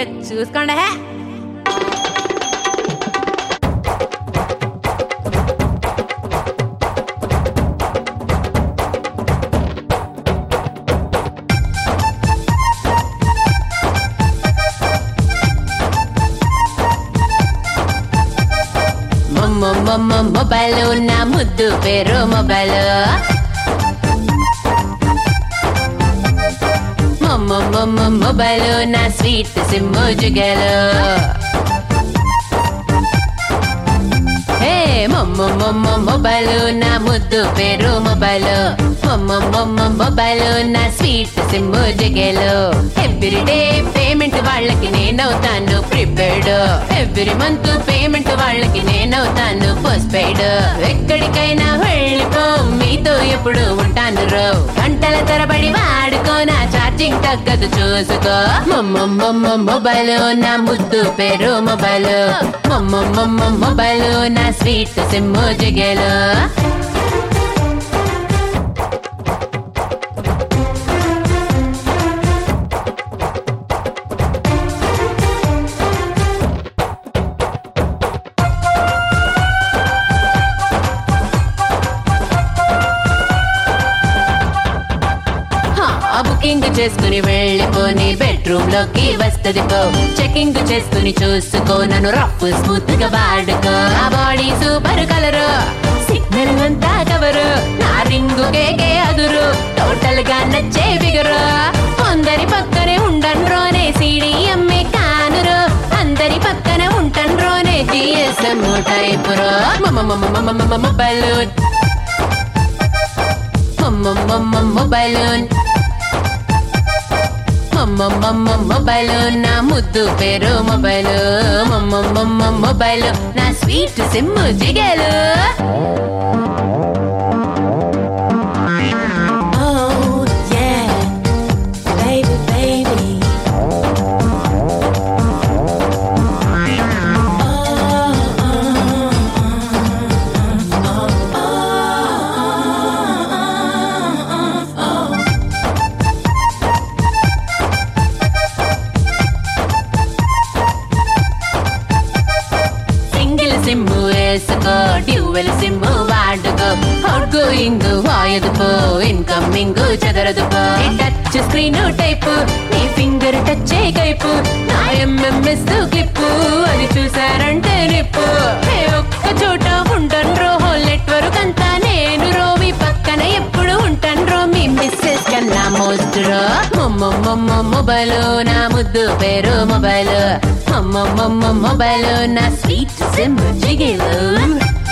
ఇక చూసుకోండి హే మొమ్మ మొమ్మ మొబైల్ నా ముద్దు పేరు మొబైల్ మొమ్మ మొమ్మ మొబైల్ నా స్వీట్ సిమ్ము జుగలు హే మొమ్మ మొమ్మ మొబైల్ నా ముద్దు పేరు మొబైల్ మొమ్మ మొమ్మ మొబైల్ నా స్వీట్ సిమ్ము జగేలు ఎవ్రీ డే పేమెంట్ వాళ్ళకి నేనవుతాను ప్రిపేర్డ్ ఎవ్రీ మంత్ పేమెంట్ వాళ్ళకి నేనవుతాను పోస్ట్ పెయిడ్ ఎక్కడికైనా వెళ్ళిపో మీతో ఎప్పుడు ఉంటాను రో గంటల తరబడి వాడుకో నా ఛార్జింగ్ తగ్గదు చూసుకో మొమ్మ మొమ్మ మొబైల్ నా ముద్దు పేరు మొబైల్ మొమ్మ మొమ్మ మొబైల్ నా స్వీట్ సిమ్ము జగేలు ఆ బుకింగ్ చేసుకుని వెళ్ళిపోని బెడ్రూమ్ లోకి వస్తది పో చెకింగ్ చేసుకుని చూసుకో నన్ను రఫ్ స్మూత్ గా వాడుకో ఆ బాడీ సూపర్ కలర్ సిగ్నల్ అంతా కవరు నా రింగు కేకే అదురు టోటల్ గా నచ్చే బిగరు అందరి పక్కనే ఉండను రోనే సిడి అమ్మే కానురు అందరి పక్కన ఉంటాను రోనే జిఎస్ఎం టైప్ రో మొబైల్ మొబైల్ మమ్మ మొబైల్ నా ముద్దు పేరు మొబైల్ మమ్మ మొబైల్ నా స్వీట్ సిమ్ జిగేలు Oh, yeah, baby, baby. Single sim వేసుకో డ్యూవెల్ సిమ్ వాడుకో అవుట్ గోయింగ్ వాయదుకో ఇన్కమింగ్ చెదరదుకో టచ్ స్క్రీన్ టైప్ నీ ఫింగర్ టచ్ కైపు నా ఎంఎంఎస్ క్లిప్ అది చూసారంటే నిప్పు ఏ ఒక్క చోట ఉంటాను రో హోల్ నెట్వర్క్ అంతా నేను రో మీ పక్కన ఎప్పుడు ఉంటాను రో మీ మిస్సెస్ కన్నా మోస్ట్ రో మొమ్మ మొమ్మ మొబైల్ నా ముద్దు పేరు మొబైల్ మొమ్మ మొమ్మ మొబైల్ నా స్వీట్ సిమ్ జిగేలు